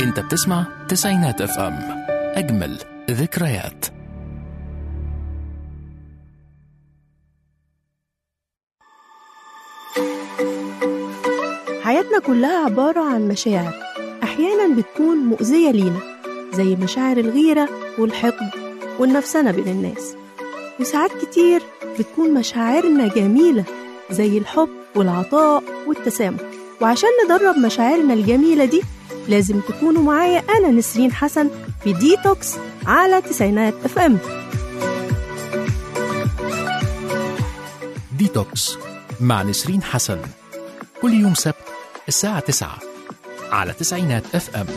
انت بتسمع تسعينات اف ام اجمل ذكريات حياتنا كلها عبارة عن مشاعر أحيانا بتكون مؤذية لينا زي مشاعر الغيرة والحقد والنفسنة بين الناس وساعات كتير بتكون مشاعرنا جميلة زي الحب والعطاء والتسامح وعشان ندرب مشاعرنا الجميلة دي لازم تكونوا معايا أنا نسرين حسن في ديتوكس على تسعينات اف ام ديتوكس مع نسرين حسن كل يوم سبت الساعة 9 على تسعينات اف ام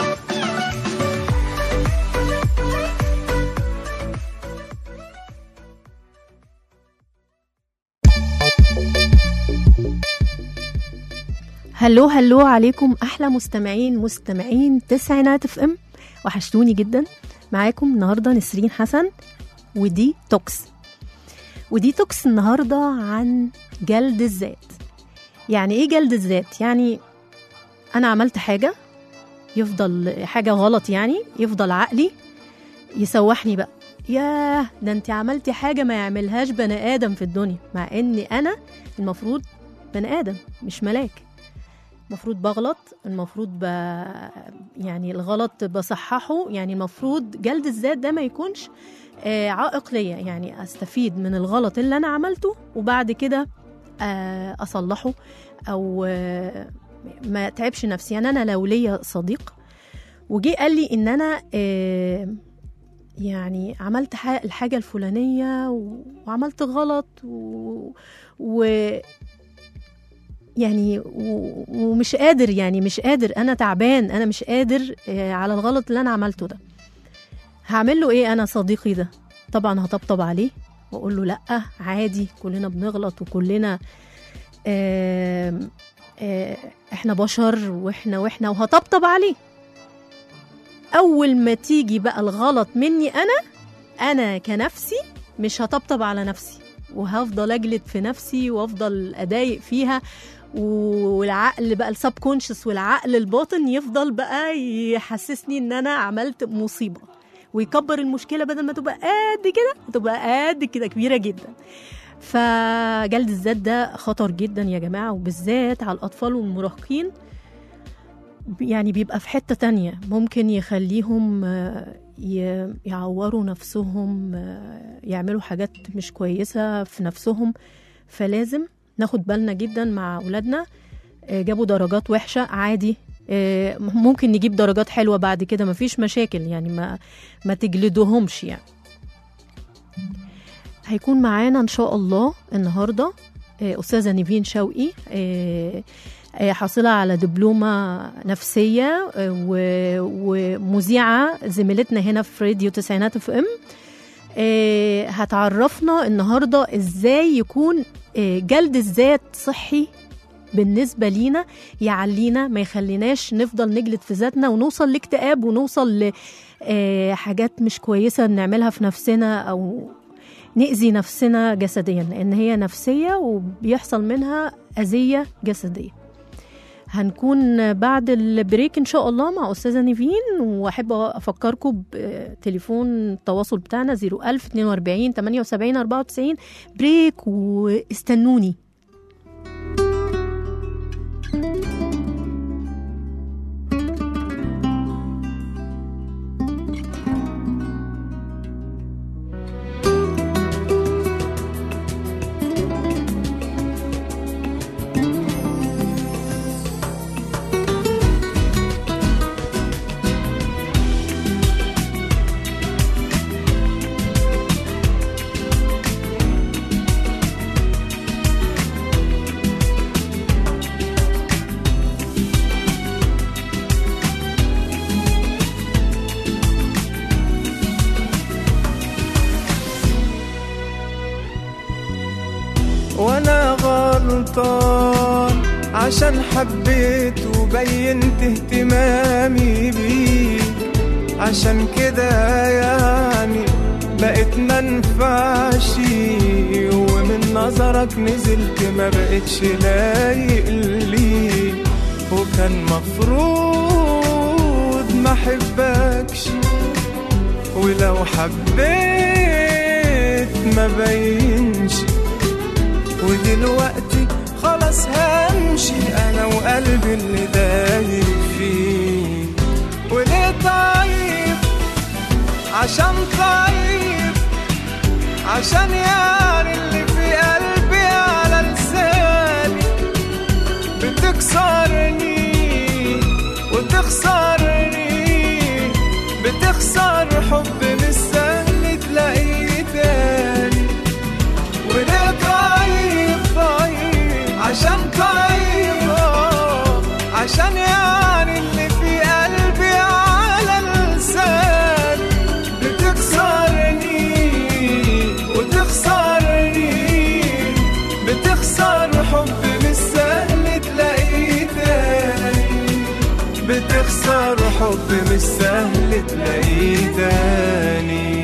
هلو هلو عليكم احلى مستمعين مستمعين تسعينات اف ام وحشتوني جدا معاكم النهارده نسرين حسن ودي توكس ودي توكس النهارده عن جلد الذات يعني ايه جلد الذات يعني انا عملت حاجه يفضل حاجه غلط يعني يفضل عقلي يسوحني بقى ياه ده انت عملتي حاجه ما يعملهاش بني ادم في الدنيا مع اني انا المفروض بني ادم مش ملاك المفروض بغلط المفروض ب... يعني الغلط بصححه يعني المفروض جلد الذات ده ما يكونش آه، عائق ليا يعني استفيد من الغلط اللي انا عملته وبعد كده آه، اصلحه او آه، ما تعبش نفسي يعني انا لو ليا صديق وجي قال لي ان انا آه، يعني عملت ح- الحاجه الفلانيه و- وعملت غلط و, و... يعني و- ومش قادر يعني مش قادر انا تعبان انا مش قادر آه، على الغلط اللي انا عملته ده هعمل له ايه انا صديقي ده طبعا هطبطب عليه واقول له لا عادي كلنا بنغلط وكلنا آم، آه، احنا بشر واحنا واحنا وهطبطب عليه اول ما تيجي بقى الغلط مني انا انا كنفسي مش هطبطب على نفسي وهفضل اجلد في نفسي وافضل اضايق فيها والعقل بقى السب كونشس والعقل الباطن يفضل بقى يحسسني ان انا عملت مصيبه ويكبر المشكله بدل ما تبقى قد كده تبقى قد كده كبيره جدا فجلد الذات ده خطر جدا يا جماعه وبالذات على الاطفال والمراهقين يعني بيبقى في حته تانية ممكن يخليهم آه، ي- يعوروا نفسهم آه، يعملوا حاجات مش كويسه في نفسهم فلازم ناخد بالنا جدا مع اولادنا آه، جابوا درجات وحشه عادي آه، ممكن نجيب درجات حلوه بعد كده مفيش مشاكل يعني ما ما تجلدوهمش يعني هيكون معانا ان شاء الله النهارده آه، استاذه نيفين شوقي آه، آه، حاصله على دبلومه نفسيه آه، و- ومذيعه زميلتنا هنا في راديو تسعينات اف ام آه، هتعرفنا النهارده ازاي يكون آه، جلد الذات صحي بالنسبه لينا يعلينا ما يخليناش نفضل نجلد في ذاتنا ونوصل لاكتئاب ونوصل لحاجات مش كويسه نعملها في نفسنا او نأذي نفسنا جسديا لان هي نفسيه وبيحصل منها اذيه جسديه هنكون بعد البريك ان شاء الله مع استاذه نيفين واحب افكركم بتليفون التواصل بتاعنا 01000 42 78 94 بريك واستنوني وانا غلطان عشان حبيت وبينت اهتمامي بيك عشان كده يعني بقيت منفعش ومن نظرك نزلت ما بقتش لايق ليك وكان مفروض احبكش ولو حبيت ما بينش ودلوقتي خلاص همشي انا وقلبي اللي دايب فيه وليه طيب عشان طيب عشان يعني اللي في قلبي على لساني بتكسرني وتخسرني بتخسر حب مش سهل تلاقيه تاني وليه طيب طيب عشان طيب آه، عشان يعني اللي في قلبي على لساني بتكسرني وتخسرني بتخسر حب مش سهل تلاقيه تاني بتخسر حب مش سهل تلاقيه تاني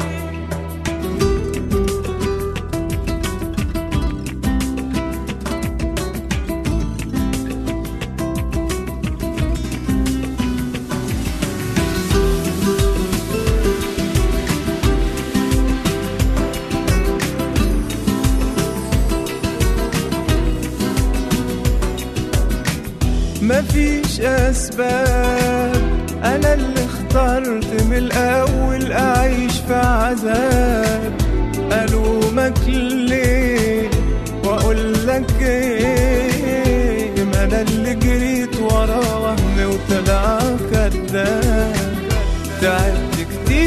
مفيش أسباب أنا اللي اخترت من الأول أعيش في عذاب ألومك ليه وأقول لك إيه ما أنا اللي جريت ورا وهم وطلع كداب تعبت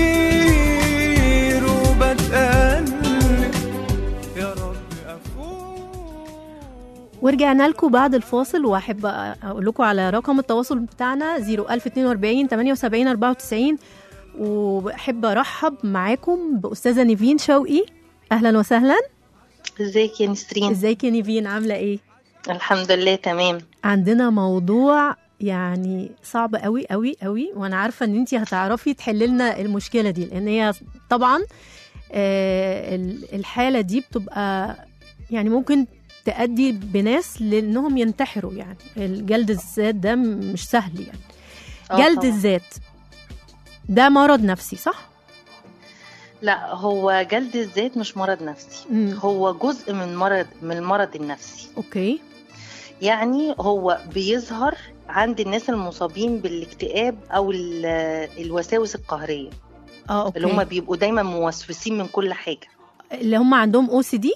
كتير وبتقلب يا رب أفوق ورجعنا لكم بعد الفاصل واحب اقول لكم على رقم التواصل بتاعنا 01042 78 94 وبحب ارحب معاكم باستاذه نيفين شوقي اهلا وسهلا ازيك يا نسرين ازيك يا نيفين عامله ايه الحمد لله تمام عندنا موضوع يعني صعب قوي قوي قوي وانا عارفه ان انت هتعرفي تحلي لنا المشكله دي لان هي طبعا آه، ال- الحاله دي بتبقى يعني ممكن تأدي بناس لانهم ينتحروا يعني الجلد الذات ده م- مش سهل يعني آه جلد طبعاً. الذات ده مرض نفسي صح؟ لا هو جلد الذات مش مرض نفسي مم. هو جزء من مرض من المرض النفسي اوكي يعني هو بيظهر عند الناس المصابين بالاكتئاب او ال- الوساوس القهريه اه اوكي اللي هم بيبقوا دايما موسوسين من كل حاجه اللي هم عندهم او سي دي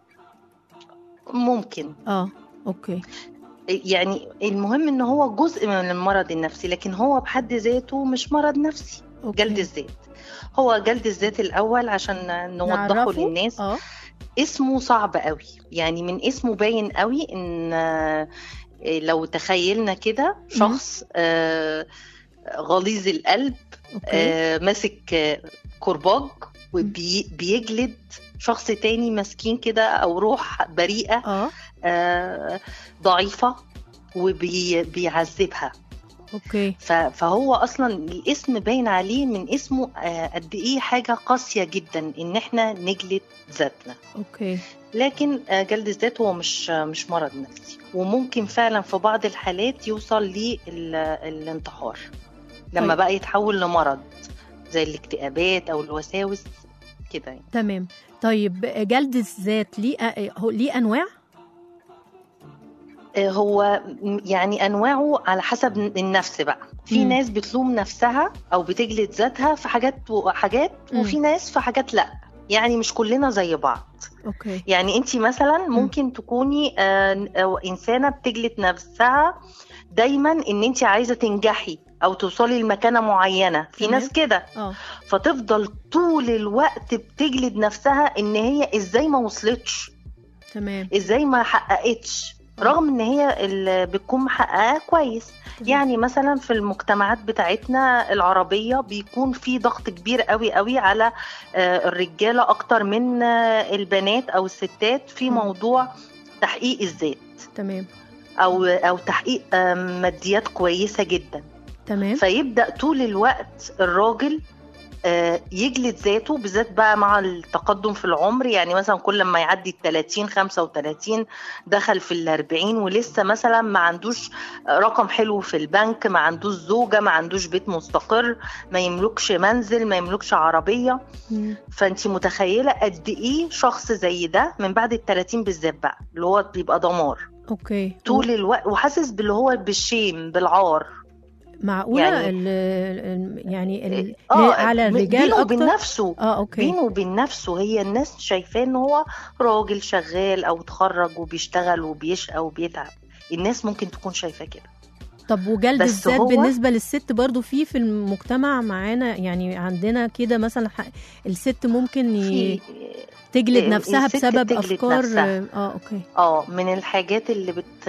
ممكن اه اوكي يعني المهم ان هو جزء من المرض النفسي لكن هو بحد ذاته مش مرض نفسي اوكي جلد الذات هو جلد الذات الاول عشان نوضحه نعرفه؟ للناس اه اسمه صعب قوي يعني من اسمه باين قوي ان آه، لو تخيلنا كده شخص آه، غليظ القلب اوكي آه، ماسك آه، كرباج وبيجلد شخص تاني مسكين كده او روح بريئه اه آه، ضعيفه وبيعذبها اوكي فهو اصلا الاسم باين عليه من اسمه آه، قد ايه حاجه قاسيه جدا ان احنا نجلد ذاتنا اوكي لكن آه، جلد الذات هو مش آه، مش مرض نفسي وممكن فعلا في بعض الحالات يوصل للانتحار لما طيب. بقى يتحول لمرض زي الاكتئابات او الوساوس كده يعني. تمام طيب جلد الذات ليه هو ليه انواع آه، هو م- يعني انواعه على حسب النفس بقى في مم. ناس بتلوم نفسها او بتجلد ذاتها في حاجات وحاجات مم. وفي ناس في حاجات لا يعني مش كلنا زي بعض اوكي يعني انت مثلا ممكن تكوني آه، أو انسانه بتجلد نفسها دايما ان انت عايزه تنجحي او توصلي لمكانه معينه في تمام. ناس كده اه فتفضل طول الوقت بتجلد نفسها ان هي ازاي ما وصلتش تمام ازاي ما حققتش آه. رغم ان هي اللي بتكون محققه كويس يعني مثلا في المجتمعات بتاعتنا العربيه بيكون في ضغط كبير قوي قوي على آه، الرجاله اكتر من آه، البنات او الستات في مم. موضوع تحقيق الذات تمام او او تحقيق آه، ماديات كويسه جدا تمام فيبدا طول الوقت الراجل آه، يجلد ذاته بالذات بقى مع التقدم في العمر يعني مثلا كل ما يعدي ال 30 35 دخل في ال 40 ولسه مثلا ما عندوش رقم حلو في البنك ما عندوش زوجة ما عندوش بيت مستقر ما يملكش منزل ما يملكش عربية مم. فانت متخيلة قد ايه شخص زي ده من بعد ال 30 بالذات بقى اللي هو بيبقى دمار اوكي طول الوقت وحاسس باللي هو بالشيم بالعار معقوله يعني- ال ال يعني ال اه على م- الرجال بينه وبين اكتر نفسه اه اوكي بينه وبين نفسه هي الناس شايفاه ان هو راجل شغال او اتخرج وبيشتغل وبيشقى وبيتعب الناس ممكن تكون شايفاه كده طب وجلد بس الذات هو- بالنسبه للست برضو في في المجتمع معانا يعني عندنا كده مثلا ح- الست ممكن ي... في تجلد ال- نفسها الست بسبب تجلد افكار نفسها. اه اوكي اه من الحاجات اللي بت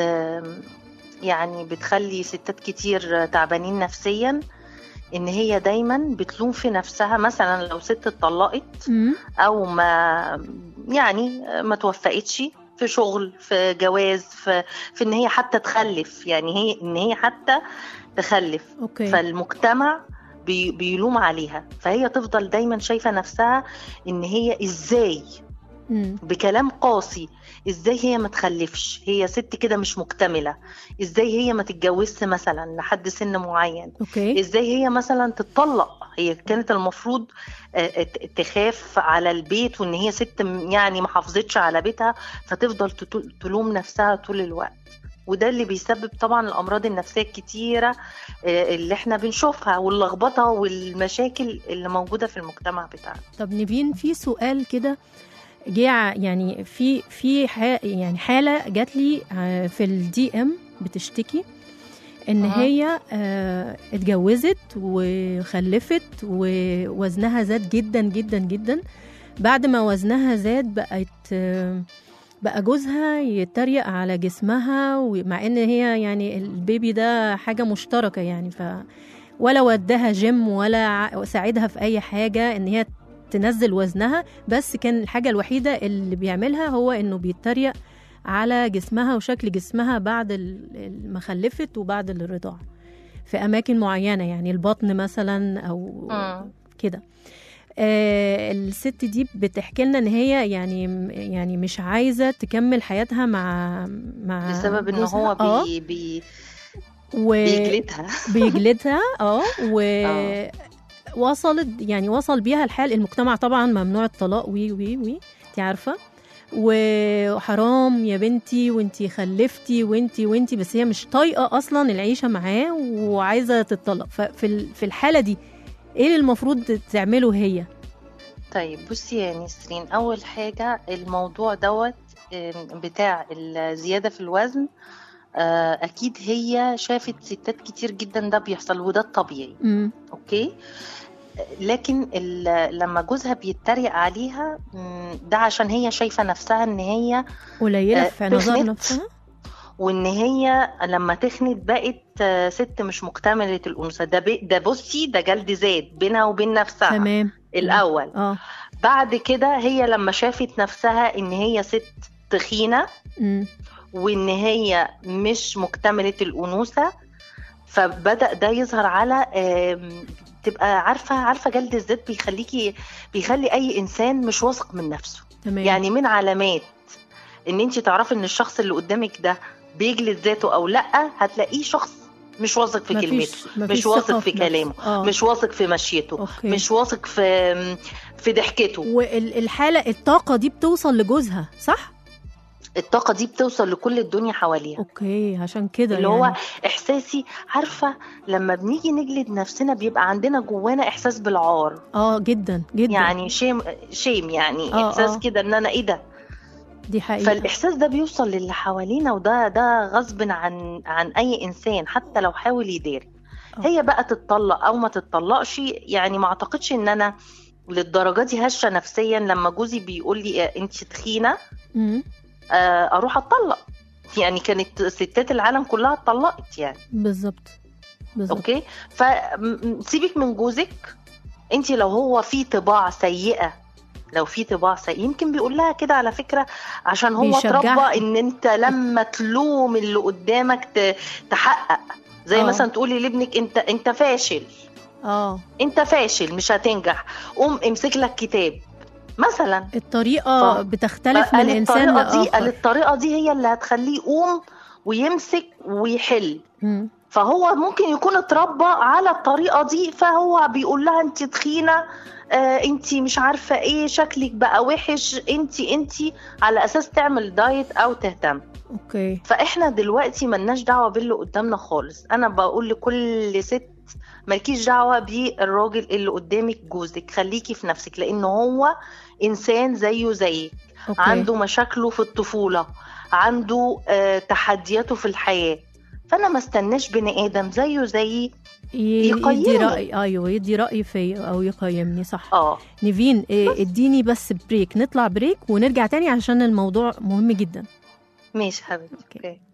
يعني بتخلي ستات كتير تعبانين نفسيا ان هي دايما بتلوم في نفسها مثلا لو ست اتطلقت مم. او ما يعني ما توفقتش في شغل في جواز في, في ان هي حتى تخلف يعني هي ان هي حتى تخلف اوكي فالمجتمع بي بيلوم عليها فهي تفضل دايما شايفه نفسها ان هي ازاي مم. بكلام قاسي ازاي هي ما تخلفش هي ست كده مش مكتمله ازاي هي ما تتجوزش مثلا لحد سن معين اوكي ازاي هي مثلا تتطلق هي كانت المفروض آه، ت- تخاف على البيت وان هي ست م- يعني ما حافظتش على بيتها فتفضل تتو- تلوم نفسها طول الوقت وده اللي بيسبب طبعا الامراض النفسيه الكتيره آه، اللي احنا بنشوفها واللخبطه والمشاكل اللي موجوده في المجتمع بتاعنا طب نيفين في سؤال كده جه ع- يعني في في ح- يعني حاله جات لي آه، في الدي ام بتشتكي ان أها. هي آه، اتجوزت وخلفت ووزنها زاد جدا جدا جدا بعد ما وزنها زاد بقت آه، بقى جوزها يتريق على جسمها ومع ان هي يعني البيبي ده حاجه مشتركه يعني ف ولا ودها جيم ولا ع- ساعدها في اي حاجه ان هي تنزل وزنها بس كان الحاجه الوحيده اللي بيعملها هو انه بيتريق على جسمها وشكل جسمها بعد ال- ما خلفت وبعد الرضاعه في اماكن معينه يعني البطن مثلا او كده آه الست دي بتحكي لنا ان هي يعني يعني مش عايزه تكمل حياتها مع مع بسبب ان جوزها. هو آه، بي بي و... بيجلدها بيجلدها اه و آه. وصلت يعني وصل بيها الحال المجتمع طبعا ممنوع الطلاق وي وي وي انت عارفه وحرام يا بنتي وانتي خلفتي وانتي وانتي بس هي مش طايقه اصلا العيشه معاه وعايزه تتطلق ففي ال- في الحاله دي ايه اللي المفروض تعمله هي طيب بصي يا نسرين اول حاجه الموضوع دوت آم، بتاع الزياده في الوزن آه، اكيد هي شافت ستات كتير جدا ده بيحصل وده الطبيعي امم اوكي لكن ال- لما جوزها بيتريق عليها مم، ده عشان هي شايفه نفسها ان هي قليله آه، في نظر تخنت. نفسها وان هي لما تخنت بقت آه، ست مش مكتمله الانوثه ده بي- ده بصي ده جلد ذات بينها وبين نفسها تمام الاول اه بعد كده هي لما شافت نفسها ان هي ست تخينه امم وان هي مش مكتمله الانوثه فبدا ده يظهر على آم، تبقى عارفه عارفه جلد الذات بيخليكي بيخلي اي انسان مش واثق من نفسه تمام يعني من علامات ان انت تعرفي ان الشخص اللي قدامك ده بيجلد ذاته او لا هتلاقيه شخص مش واثق في مفيش- كلمته مفيش مش واثق ثقة في نفسه. كلامه آه. مش واثق في مشيته أوكي. مش واثق في في ضحكته والحاله الطاقه دي بتوصل لجوزها صح الطاقه دي بتوصل لكل الدنيا حواليها اوكي عشان كده اللي يعني. هو احساسي عارفه لما بنيجي نجلد نفسنا بيبقى عندنا جوانا احساس بالعار اه جدا جدا يعني شيم شيم يعني آه، احساس آه. كده ان انا ايه ده دي حقيقه فالاحساس ده بيوصل للي حوالينا وده ده غصب عن عن اي انسان حتى لو حاول يداري آه. هي بقى تتطلق او ما تتطلقش يعني ما اعتقدش ان انا للدرجه دي هشه نفسيا لما جوزي بيقول لي انت تخينه مم. آه، اروح اتطلق يعني كانت ستات العالم كلها اتطلقت يعني بالظبط بالظبط اوكي فسيبك من جوزك انت لو هو في طباع سيئه لو في طباع سيئه يمكن بيقول لها كده على فكره عشان هو بيشجعها. اتربى ان انت لما تلوم اللي قدامك ت- تحقق زي آه. مثلا تقولي لابنك انت انت فاشل اه انت فاشل مش هتنجح قوم امسك لك كتاب مثلا الطريقه ف- بتختلف فقال من انسان الطريقة دي قال لاخر الطريقه دي هي اللي هتخليه يقوم ويمسك ويحل مم. فهو ممكن يكون اتربى على الطريقه دي فهو بيقول لها انت تخينه آه انت مش عارفه ايه شكلك بقى وحش انت انت على اساس تعمل دايت او تهتم اوكي فاحنا دلوقتي ملناش دعوه باللي قدامنا خالص انا بقول لكل ست مالكيش دعوه بالراجل اللي قدامك جوزك خليكي في نفسك لان هو انسان زيه زيك اوكي عنده مشاكله في الطفوله عنده آه تحدياته في الحياه فانا ما استناش بني ادم زيه زيي ي- يدي يقيمني. راي ايوه يدي راي فيا او يقيمني صح اه نيفين إيه، اديني بس بريك نطلع بريك ونرجع تاني عشان الموضوع مهم جدا ماشي حبيبتي أوكي. اوكي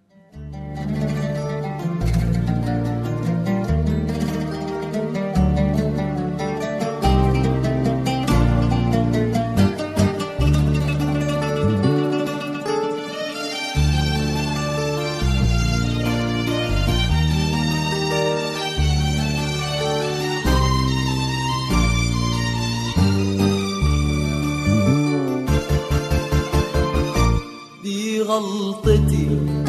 دي غلطتي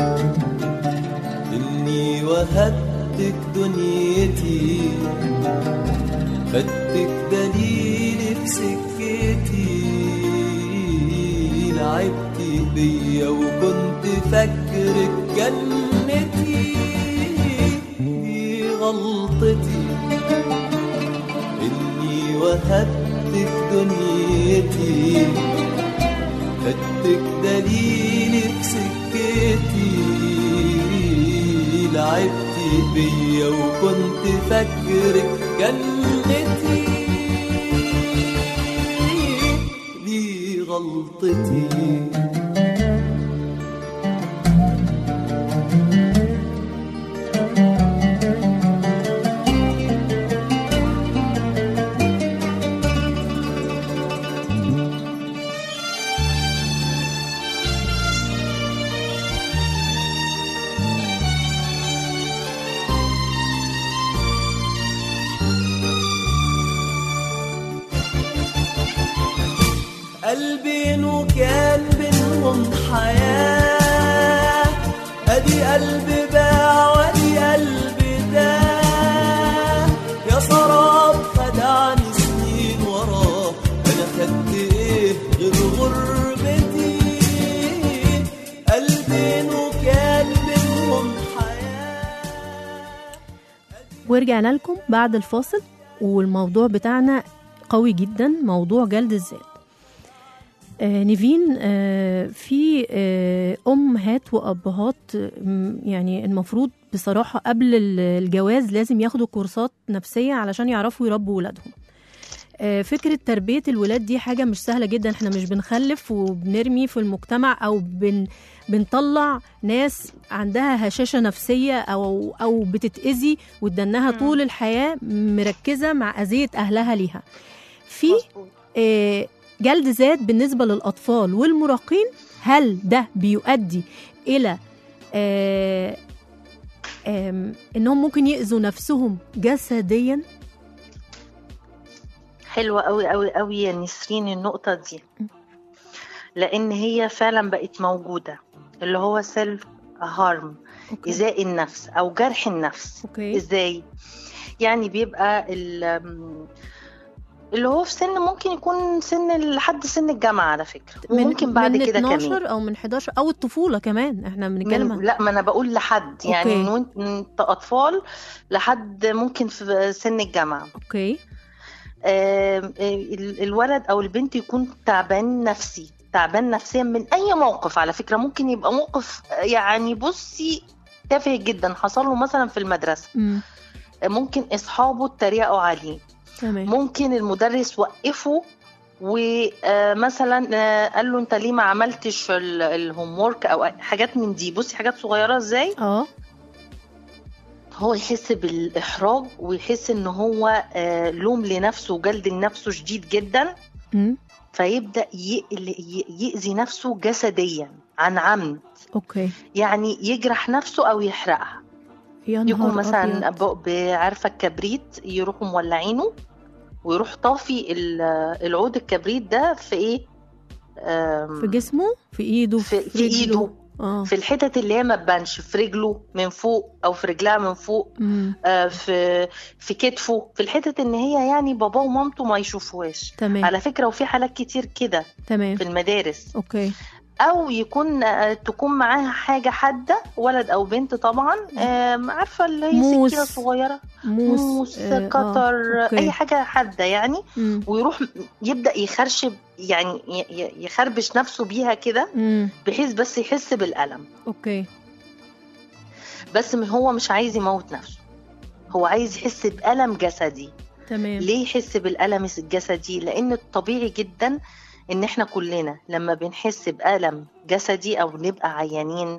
إني وهبتك دنيتي خدتك دليلي في سكتي لعبتي بيا وكنت فاكرك جنتي دي غلطتي إني وهبتك دنيتي خدتك دليلي في سكتي لعبتي بيا وكنت فاكرك جنتي دي غلطتي قلبين وكان بينهم حياة ادي قلبي باع وادي قلبي ده يا سراب خدعني سنين وراه انا خدت ايه غير غربتي قلبين وكان بينهم حياة ورجعنا لكم بعد الفاصل والموضوع بتاعنا قوي جدا موضوع جلد الذات آه نيفين آه في آه امهات وابهات آه يعني المفروض بصراحه قبل ال- الجواز لازم ياخدوا كورسات نفسيه علشان يعرفوا يربوا ولادهم آه، فكرة تربية الولاد دي حاجة مش سهلة جدا احنا مش بنخلف وبنرمي في المجتمع او بن بنطلع ناس عندها هشاشة نفسية او او بتتأذي وتدنها مم. طول الحياة مركزة مع أذية أهلها ليها في مظبوط. آه، جلد ذات بالنسبة للأطفال والمراهقين هل ده بيؤدي إلى آه، آم، إنهم ممكن يأذوا نفسهم جسديا حلوة قوي قوي قوي يا نسرين النقطة دي لأن هي فعلا بقت موجودة اللي هو سيلف هارم أوكي. إيذاء النفس أو جرح النفس أوكي إزاي يعني بيبقى ال- اللي هو في سن ممكن يكون سن لحد سن الجامعة على فكرة وممكن بعد من كده 12 كمان أو من 11 أو الطفولة كمان احنا بنتكلم من عن لا ما انا بقول لحد يعني أوكي. من وانت من انت اطفال لحد ممكن في سن الجامعه أوكي آم، آه، ال- الولد او البنت يكون تعبان نفسي تعبان نفسيا من اي موقف على فكره ممكن يبقى موقف آه، يعني بصي تافه جدا حصل له مثلا في المدرسه امم آه، ممكن اصحابه اتريقوا عليه تمام ممكن المدرس وقفه ومثلا قال له انت ليه ما عملتش الهوم ورك او حاجات من دي بصي حاجات صغيره ازاي اه هو يحس بالإحراج ويحس إن هو آه، لوم لنفسه وجلد لنفسه شديد جدا امم فيبدأ يقل- ي- يأذي نفسه جسديا عن عمد أوكي يعني يجرح نفسه أو يحرقها يا نهار يكون مثلا أبيض. ب- ب- عارفه الكبريت يروحوا مولعينه ويروح طافي ال- العود الكبريت ده في ايه آم، في جسمه في ايده في, في رجله. ايده اه في الحتت اللي هي ما تبانش في رجله من فوق او في رجلها من فوق مم. آه، في في كتفه في الحتت ان هي يعني باباه ومامته ما يشوفوهاش تمام على فكره وفي حالات كتير كده تمام في المدارس اوكي او يكون آه، تكون معاها حاجه حاده ولد او بنت طبعا آم، عارفه اللي هي موس. سكينه صغيره موس موس آه، آه، كتر أوكي. اي حاجه حاده يعني مم. ويروح يبدا يخرشب يعني ي- ي- يخربش نفسه بيها كده مم. بحيث بس يحس بالالم اوكي بس م- هو مش عايز يموت نفسه هو عايز يحس بألم جسدي تمام ليه يحس بالألم الجسدي لأن الطبيعي جدا إن إحنا كلنا لما بنحس بألم جسدي أو نبقى عيانين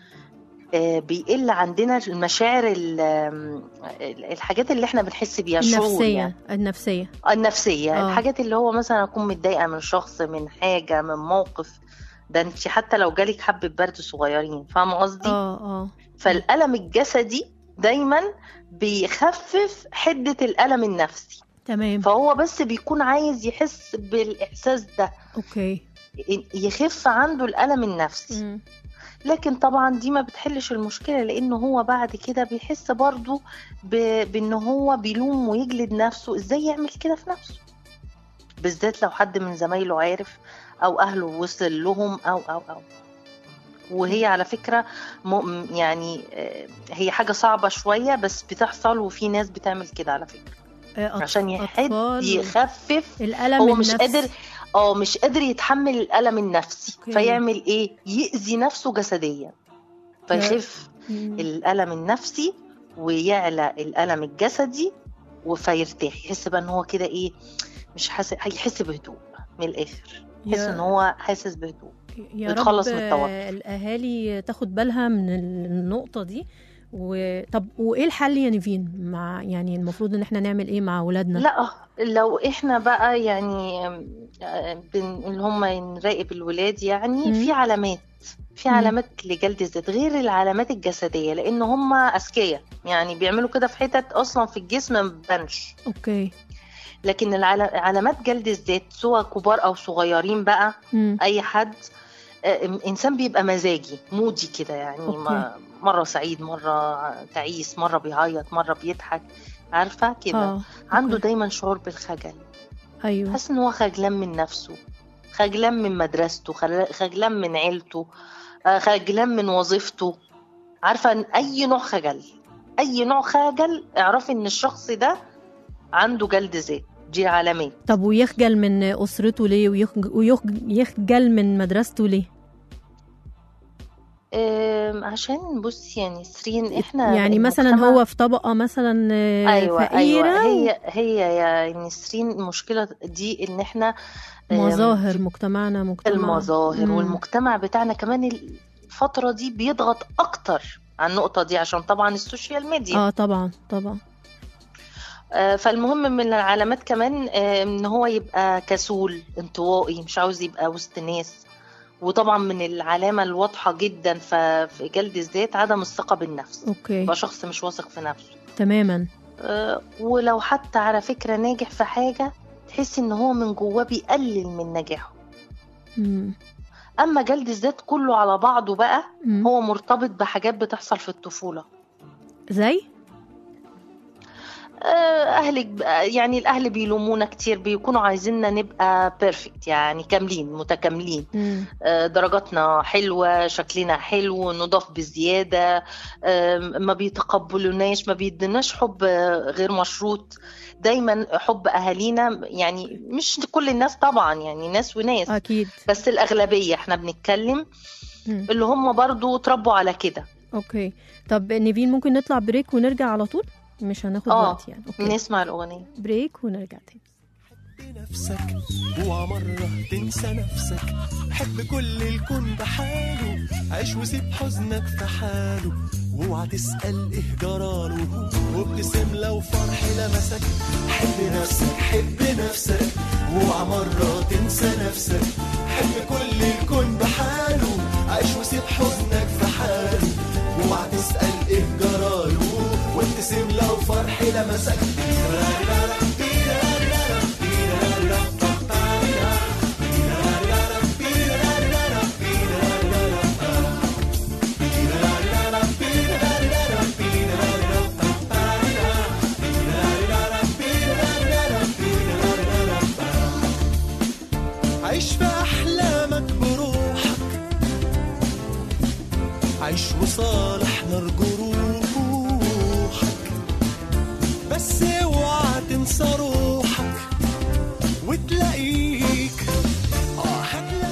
آه، بيقل عندنا المشاعر ال- آم، الحاجات اللي احنا بنحس بيها الشعور النفسية يعني. النفسية النفسية آه. الحاجات اللي هو مثلا أكون متضايقة من شخص من حاجة من موقف ده انت حتى لو جالك حبة برد صغيرين فاهمة قصدي؟ اه اه فالألم الجسدي دايما بيخفف حدة الألم النفسي تمام فهو بس بيكون عايز يحس بالإحساس ده اوكي يخف عنده الألم النفسي مم. لكن طبعا دي ما بتحلش المشكلة لأنه هو بعد كده بيحس برضه ب- بأنه هو بيلوم ويجلد نفسه إزاي يعمل كده في نفسه بالذات لو حد من زمايله عارف أو أهله وصل لهم أو أو أو وهي على فكرة م- يعني آه، هي حاجة صعبة شوية بس بتحصل وفي ناس بتعمل كده على فكرة آه، أط- عشان يحد أطفال يخفف الألم هو مش النفسي. قادر اه مش قادر يتحمل الألم النفسي أوكي. فيعمل ايه يأذي نفسه جسديا فيخف مم. الألم النفسي ويعلى الألم الجسدي وفيرتاح يحس بقى ان هو كده ايه مش حاسس هيحس بهدوء من الآخر يحس يا- ان هو حاسس بهدوء يا رب يتخلص من التوتر. آه، الأهالي تاخد بالها من النقطة دي وطب وإيه الحل يا نيفين مع يعني المفروض إن احنا نعمل إيه مع أولادنا؟ لا لو احنا بقى يعني آه، بن- اللي هم نراقب الولاد يعني مم. في علامات في مم. علامات لجلد الذات غير العلامات الجسدية لأن هم أذكياء يعني بيعملوا كده في حتت أصلا في الجسم ما بتبانش أوكي لكن العل- علامات جلد الذات سواء كبار أو صغيرين بقى مم. أي حد آه، إنسان بيبقى مزاجي مودي كده يعني أوكي. ما مرة سعيد مرة تعيس مرة بيعيط مرة بيضحك عارفة كده اه عنده أوكي. دايما شعور بالخجل أيوه حاسس ان هو خجلان من نفسه خجلان من مدرسته خل- خجلان من عيلته آه، خجلان من وظيفته عارفه ان اي نوع خجل اي نوع خجل اعرفي ان الشخص ده عنده جلد ذات دي علامات طب ويخجل من أسرته ليه ويخج- ويخج- ويخجل من مدرسته ليه؟ آم، عشان بصي يعني سرين احنا يعني مثلا المجتمع- هو في طبقة مثلا آه، ايوه فقيرة ايوه هي هي يعني سرين المشكله دي ان احنا آم، مظاهر مجتمعنا مجتمع المظاهر مم. والمجتمع بتاعنا كمان الفترة دي بيضغط أكتر على النقطة دي عشان طبعا السوشيال ميديا اه طبعا طبعا آه فالمهم من العلامات كمان آه إن هو يبقى كسول انطوائي مش عاوز يبقى وسط ناس وطبعا من العلامة الواضحة جدا ف- في جلد الذات عدم الثقة بالنفس اوكي يبقى شخص مش واثق في نفسه تماما آه ولو حتى على فكرة ناجح في حاجة تحس إن هو من جواه بيقلل من نجاحه مم. أما جلد الذات كله على بعضه بقى مم. هو مرتبط بحاجات بتحصل في الطفولة زي آه، أهلك يعني الأهل بيلومونا كتير بيكونوا عايزيننا نبقى بيرفكت يعني كاملين متكاملين مم. آه، درجاتنا حلوة شكلنا حلو نضاف بزيادة آه، ما بيتقبلوناش ما بيدناش حب آه، غير مشروط دايما حب أهالينا يعني مش كل الناس طبعا يعني ناس وناس اكيد بس الأغلبية احنا بنتكلم مم. اللي هم برضو اتربوا على كده اوكي طب نيفين ممكن نطلع بريك ونرجع على طول مش هناخد آه. وقت يعني اوكي نسمع الأغنية بريك ونرجع تاني نفسك اوعى مرة تنسى نفسك حب كل الكون بحاله عيش وسيب حزنك في حاله واوعى تسأل ايه جراله وابتسم لو فرح لمسك حب نفسك حب نفسك واوعى مرة تنسى نفسك حب كل الكون بحاله عيش وسيب حزنك في حاله واوعى تسأل ايه جراله نفسك عيش في أحلامك بروحك عيش وصالح نرجو روحك بس اوعى تنسى روحك وتلاقيك اه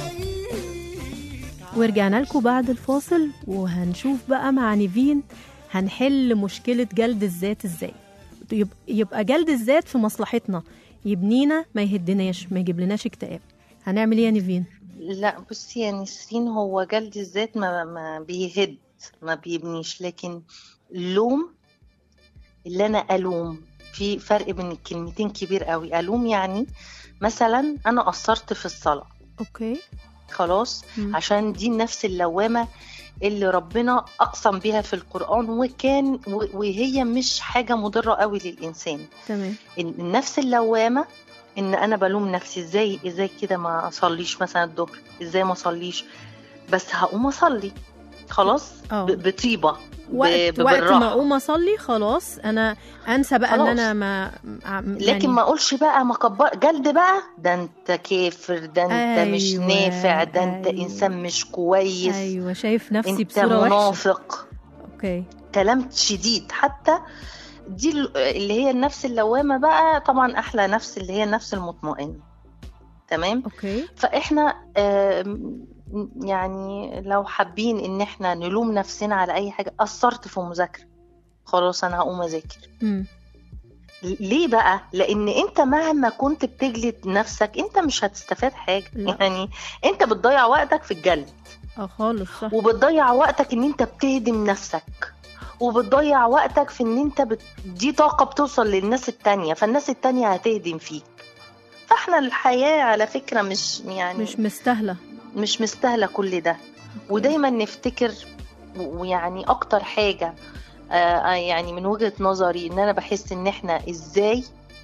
هتلاقيك ورجعنا لكم بعد الفاصل وهنشوف بقى مع نيفين هنحل مشكلة جلد الذات ازاي يب- يبقى جلد الذات في مصلحتنا يبنينا ما يهدناش ما يجيب لناش اكتئاب هنعمل ايه يا نيفين لا بصي يا نسرين هو جلد الذات ما, ما بيهد ما بيبنيش لكن اللوم اللي انا الوم في فرق بين الكلمتين كبير قوي الوم يعني مثلا انا قصرت في الصلاه اوكي خلاص مم. عشان دي النفس اللوامه اللي ربنا اقسم بها في القران وكان و- وهي مش حاجه مضره قوي للانسان تمام ال- النفس اللوامه ان انا بلوم نفسي ازاي ازاي كده ما اصليش مثلا الظهر ازاي ما اصليش بس هقوم اصلي خلاص اه ب- بطيبه ب- وقت وقت ما بالراحة. اقوم اصلي خلاص انا انسى بقى ان خلاص. انا ما عم- لكن ما اقولش بقى ما كبر جلد بقى ده انت كافر ده انت مش أيوة، نافع ده انت أيوة. انسان مش كويس ايوه شايف نفسي انت بصوره وحشه منافق اوكي كلام شديد حتى دي ال- اللي هي النفس اللوامه بقى طبعا احلى نفس اللي هي النفس المطمئنه تمام اوكي فاحنا آم، يعني لو حابين ان احنا نلوم نفسنا على اي حاجه قصرت في مذاكره خلاص انا هقوم اذاكر امم ليه بقى لان انت مهما كنت بتجلد نفسك انت مش هتستفاد حاجه لا. يعني انت بتضيع وقتك في الجلد اه خالص صح وبتضيع وقتك ان انت بتهدم نفسك وبتضيع وقتك في ان انت بت... دي طاقه بتوصل للناس التانية فالناس التانية هتهدم فيك فاحنا الحياه على فكره مش يعني مش مستاهله مش مستاهله كل ده ودايما نفتكر و- ويعني اكتر حاجه آه، آه، يعني من وجهه نظري ان انا بحس ان احنا ازاي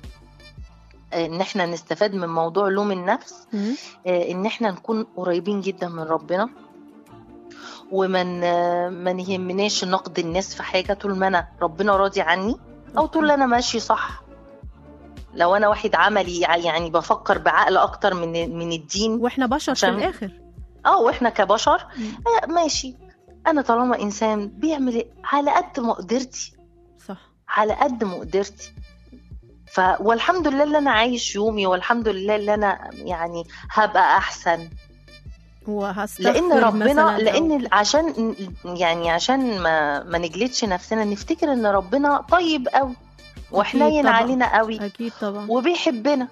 آه، ان احنا نستفاد من موضوع لوم النفس مم. آه، ان احنا نكون قريبين جدا من ربنا ومن آه، ما يهمناش نقد الناس في حاجه طول ما انا ربنا راضي عني او طول ما انا ماشي صح لو انا واحد عملي يعني بفكر بعقل اكتر من من الدين واحنا بشر في عشان- الاخر اه واحنا كبشر مم. آه ماشي انا طالما انسان بيعمل إيه؟ على قد مقدرتي صح على قد مقدرتي ف والحمد لله اللي انا عايش يومي والحمد لله اللي انا يعني هبقى احسن وهستغفر لان ربنا مثلاً أو- لان عشان يعني عشان ما ما نجلدش نفسنا نفتكر ان ربنا طيب قوي وحنين طبعاً. علينا قوي اكيد طبعا وبيحبنا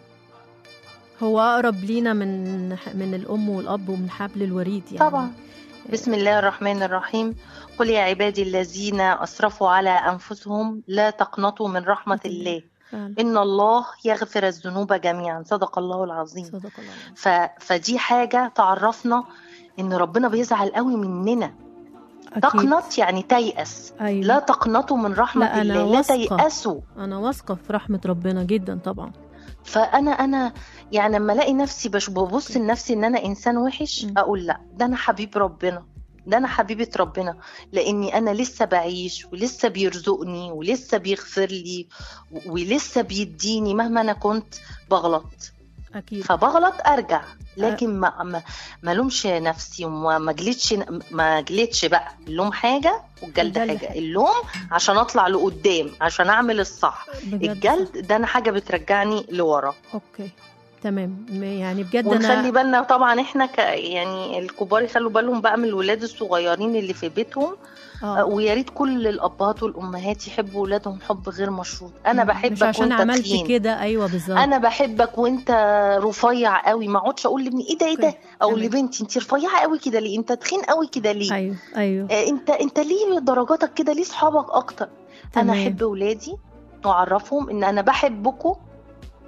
هو اقرب لينا من من الام والاب ومن حبل الوريد يعني طبعا بسم الله الرحمن الرحيم قل يا عبادي الذين أسرفوا على أنفسهم لا تقنطوا من رحمة الله فعلا. إن الله يغفر الذنوب جميعا صدق الله العظيم صدق الله العظيم. ف... فدي حاجة تعرفنا إن ربنا بيزعل قوي مننا أكيد. تقنط يعني تيأس ايوه لا تقنطوا من رحمة لا، أنا الله لا واثقة. تيأسوا انا واثقه في رحمه ربنا جدا طبعا فأنا أنا يعني لما ألاقي نفسي بش ببص لنفسي إن أنا إنسان وحش م. أقول لا ده أنا حبيب ربنا ده أنا حبيبة ربنا لأني أنا لسه بعيش ولسه بيرزقني ولسه بيغفر لي و- ولسه بيديني مهما أنا كنت بغلط اكيد فبغلط أرجع لكن ما ما ما لومش نفسي وما ما جلدش ما جلدش بقى اللوم حاجة والجلد الجلد حاجة حاجة. اللوم عشان أطلع لقدام عشان أعمل الصح بجد الجلد ده أنا حاجة بترجعني لورا اوكي تمام م- يعني بجد ونخلي انا بالنا طبعا احنا ك يعني الكبار يخلوا بالهم بقى من الولاد الصغيرين اللي في بيتهم آه، اه ويا ريت كل الابهات والامهات يحبوا ولادهم حب غير مشروط انا مش بحبك عشان وانت عملت تخين كده ايوه بالظبط انا بحبك وانت رفيع قوي ما اقعدش اقول لابني ايه ده ايه ده أوكي، او تمام. لبنتي انت رفيعه قوي كده ليه انت تخين قوي كده ليه ايوه ايوه آه، انت انت ليه درجاتك كده ليه صحابك اكتر انا تمام. احب ولادي واعرفهم ان انا بحبكم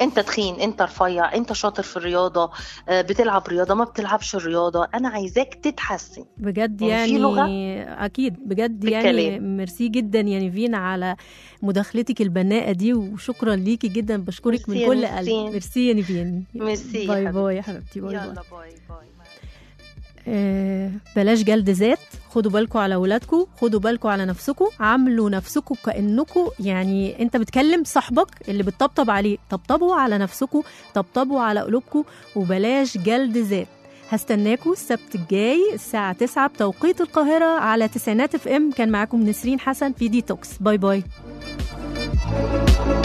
انت تخين انت رفيع انت شاطر في الرياضه آه، بتلعب رياضه ما بتلعبش الرياضه انا عايزاك تتحسن بجد يعني في يعني لغة اكيد بجد يعني بالكلام. ميرسي جدا يعني فينا على مداخلتك البناءه دي وشكرا ليكي جدا بشكرك من ميرسي يا كل نسرين. قلبي ميرسي يا نيفين ميرسي يا باي حبيبتي. باي يا حبيبتي باي باي يلا باي باي آه، بلاش جلد ذات خدوا بالكم على اولادكم خدوا بالكم على نفسكم عاملوا نفسكم كانكم يعني انت بتكلم صاحبك اللي بتطبطب عليه طبطبوا على نفسكم طبطبوا على قلوبكم وبلاش جلد ذات هستناكم السبت الجاي الساعة 9 بتوقيت القاهرة على تسعينات اف ام كان معاكم نسرين حسن في ديتوكس باي باي